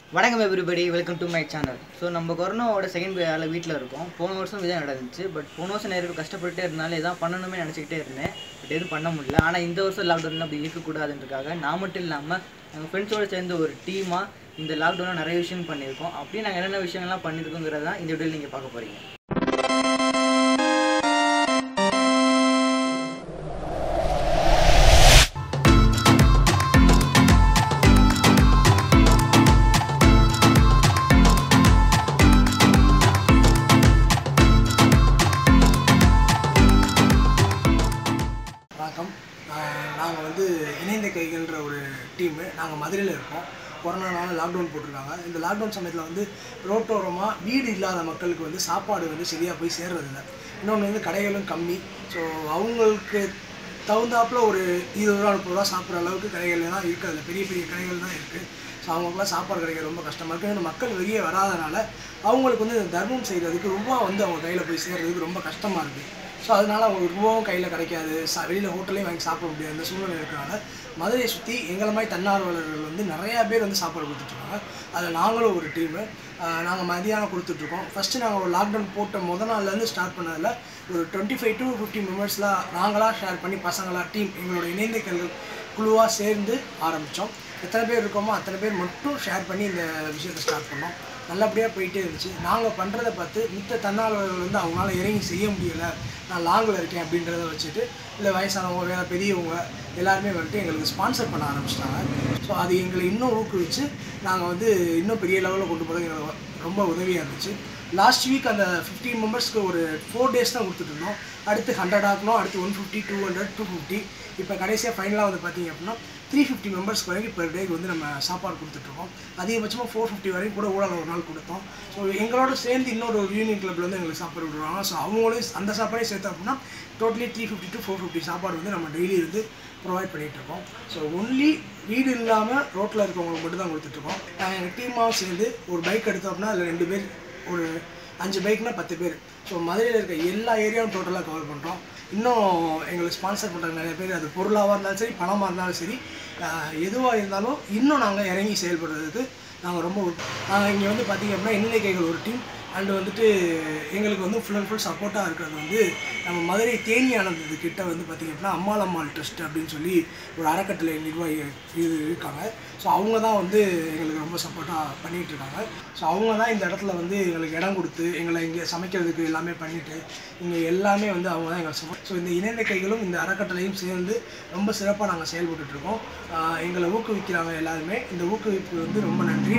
வணக்கம் everybody welcome to my channel so நம்ம கொரோனாவோட செகண்ட் வேலை வீட்டில் இருக்கோம் போன வருஷம் இதான் நடந்துச்சு பட் போன வருஷம் நிறைய பேர் கஷ்டப்பட்டே இருந்தாலும் எதாவது பண்ணணுமே நினச்சிக்கிட்டே இருந்தேன் பட் எதுவும் பண்ண முடியல ஆனால் இந்த வருஷம் லாக்டவுனில் அப்படி இருக்கக்கூடாதுன்றதுக்காக நான் மட்டும் இல்லாமல் எங்கள் ஃப்ரெண்ட்ஸோடு சேர்ந்து ஒரு டீமாக இந்த லாக்டவுனில் நிறைய விஷயம் பண்ணியிருக்கோம் அப்படியே நாங்கள் என்னென்ன விஷயங்கள்லாம் பண்ணியிருக்கோங்கிறத தான் இந்த வீடியோவில் நீங்கள் பார்க்க போகிறீங்க வணக்கம் நாங்கள் வந்து இணைந்த கைகள்ன்ற ஒரு டீமு நாங்கள் மதுரையில் இருக்கோம் கொரோனானால லாக்டவுன் போட்டிருக்காங்க இந்த லாக்டவுன் சமயத்தில் வந்து ரோட்டோரமாக வீடு இல்லாத மக்களுக்கு வந்து சாப்பாடு வந்து சரியாக போய் சேர்றதில்ல இன்னொன்று வந்து கடைகளும் கம்மி ஸோ அவங்களுக்கு தகுந்தாப்புல ஒரு இருபது ரூபா முப்பது ரூபா சாப்பிட்ற அளவுக்கு கடைகள் தான் இருக்கிறது பெரிய பெரிய கடைகள் தான் இருக்குது ஸோ அவங்களுக்குலாம் சாப்பாடு கிடைக்க ரொம்ப கஷ்டமாக இருக்குது இந்த மக்கள் வெளியே வராதனால அவங்களுக்கு வந்து இந்த தர்மம் செய்கிறதுக்கு ரூபா வந்து அவங்க கையில் போய் சேர்றதுக்கு ரொம்ப கஷ்டமாக இருக்குது ஸோ அதனால் அவங்களுக்கு ரூபாவும் கையில் கிடைக்காது சா வெளியில் ஹோட்டலையும் வாங்கி சாப்பிட முடியாது அந்த சூழ்நிலை இருக்கிறனால மதுரையை சுற்றி எங்களை மாதிரி தன்னார்வலர்கள் வந்து நிறையா பேர் வந்து சாப்பாடு கொடுத்துட்ருக்காங்க அதில் நாங்களும் ஒரு டீமு நாங்கள் மதியானம் கொடுத்துட்ருக்கோம் ஃபஸ்ட்டு நாங்கள் ஒரு லாக்டவுன் போட்ட முத நாள்லேருந்து ஸ்டார்ட் பண்ணதில் ஒரு டுவெண்ட்டி ஃபைவ் டு ஃபிஃப்டி மெம்பர்ஸ்லாம் நாங்களாக ஷேர் பண்ணி பசங்களாக டீம் எங்களோட இணைந்த கல்கள் குழுவாக சேர்ந்து ஆரம்பித்தோம் எத்தனை பேர் இருக்கோமோ அத்தனை பேர் மட்டும் ஷேர் பண்ணி இந்த விஷயத்தை ஸ்டார்ட் பண்ணோம் நல்லபடியாக போயிட்டே இருந்துச்சு நாங்கள் பண்ணுறதை பார்த்து மித்த தன்னார்வலர்கள் வந்து அவங்களால இறங்கி செய்ய முடியலை நான் லாங்கில் இருக்கேன் அப்படின்றத வச்சுட்டு இல்லை வயசானவங்க வேலை பெரியவங்க எல்லாருமே வந்துட்டு எங்களுக்கு ஸ்பான்சர் பண்ண ஆரம்பிச்சிட்டாங்க ஸோ அது எங்களை இன்னும் ஊக்குவிச்சு நாங்கள் வந்து இன்னும் பெரிய லெவலில் கொண்டு போகிறது எங்களுக்கு ரொம்ப உதவியாக இருந்துச்சு லாஸ்ட் வீக் அந்த ஃபிஃப்டீன் மெம்பர்ஸ்க்கு ஒரு ஃபோர் டேஸ் தான் கொடுத்துட்டு இருந்தோம் அடுத்து ஹண்ட்ரட் ஆகணும் அடுத்து one fifty two hundred two fifty இப்போ கடைசியாக ஃபைனலாக வந்து பார்த்தீங்க அப்படின்னா த்ரீ ஃபிஃப்டி மெம்பர்ஸ்க்கு வரைக்கும் பெர் டேக்கு வந்து நம்ம சாப்பாடு கொடுத்துட்ருக்கோம் அதிகபட்சமாக ஃபோர் ஃபிஃப்டி வரைக்கும் கூட ஊழல் ஒரு நாள் கொடுத்தோம் ஸோ எங்களோட சேர்ந்து இன்னொரு ஒரு யூனியன் கிளப்ல வந்து எங்களுக்கு சாப்பாடு விடுவாங்க ஸோ அவங்களையும் அந்த சாப்பாடையும் சேர்த்து அப்படின்னா totally three fifty to four fifty சாப்பாடு வந்து நம்ம டெய்லி வந்து ப்ரொவைட் பண்ணிகிட்ருக்கோம் ஸோ ஒன்லி வீடு இல்லாமல் ரோட்டில் இருக்கவங்களுக்கு மட்டும் தான் கொடுத்துட்ருக்கோம் நாங்கள் எங்கள் டீமாக சேர்ந்து ஒரு பைக் எடுத்தோம் அப்படின்னா அதில் ரெண்டு பேர் ஒரு அஞ்சு பைக்னா பத்து பேர் ஸோ மதுரையில் இருக்க எல்லா ஏரியாவும் டோட்டலாக கவர் பண்ணுறோம் இன்னும் எங்களுக்கு ஸ்பான்சர் பண்ணுற நிறைய பேர் அது பொருளாக இருந்தாலும் சரி பணமாக இருந்தாலும் சரி எதுவாக இருந்தாலும் இன்னும் நாங்கள் இறங்கி செயல்படுறதுக்கு நாங்கள் ரொம்ப நாங்கள் இங்கே வந்து பார்த்திங்க அப்படின்னா இணைய கைகள் ஒரு டீம் அண்டு வந்துட்டு எங்களுக்கு வந்து ஃபுல் அண்ட் ஃபுல் சப்போர்ட்டாக இருக்கிறது வந்து நம்ம மதுரை தேனி ஆனந்தது கிட்ட வந்து பார்த்திங்க அப்படின்னா அம்மாள் அம்மாள் ட்ரஸ்ட் அப்படின்னு சொல்லி ஒரு அறக்கட்டளை நிர்வாகி இது இருக்காங்க ஸோ அவங்க தான் வந்து எங்களுக்கு ரொம்ப சப்போர்ட்டாக பண்ணிகிட்டு இருக்காங்க ஸோ அவங்க தான் இந்த இடத்துல வந்து எங்களுக்கு இடம் கொடுத்து எங்களை இங்கே சமைக்கிறதுக்கு எல்லாமே பண்ணிவிட்டு இங்கே எல்லாமே வந்து அவங்க தான் எங்களுக்கு சப்போர்ட் ஸோ இந்த இணைந்த கைகளும் இந்த அறக்கட்டளையும் சேர்ந்து ரொம்ப சிறப்பாக நாங்கள் செயல்பட்டுருக்கோம் எங்களை ஊக்குவிக்கிறாங்க எல்லாருமே இந்த ஊக்குவிப்பு வந்து ரொம்ப நன்றி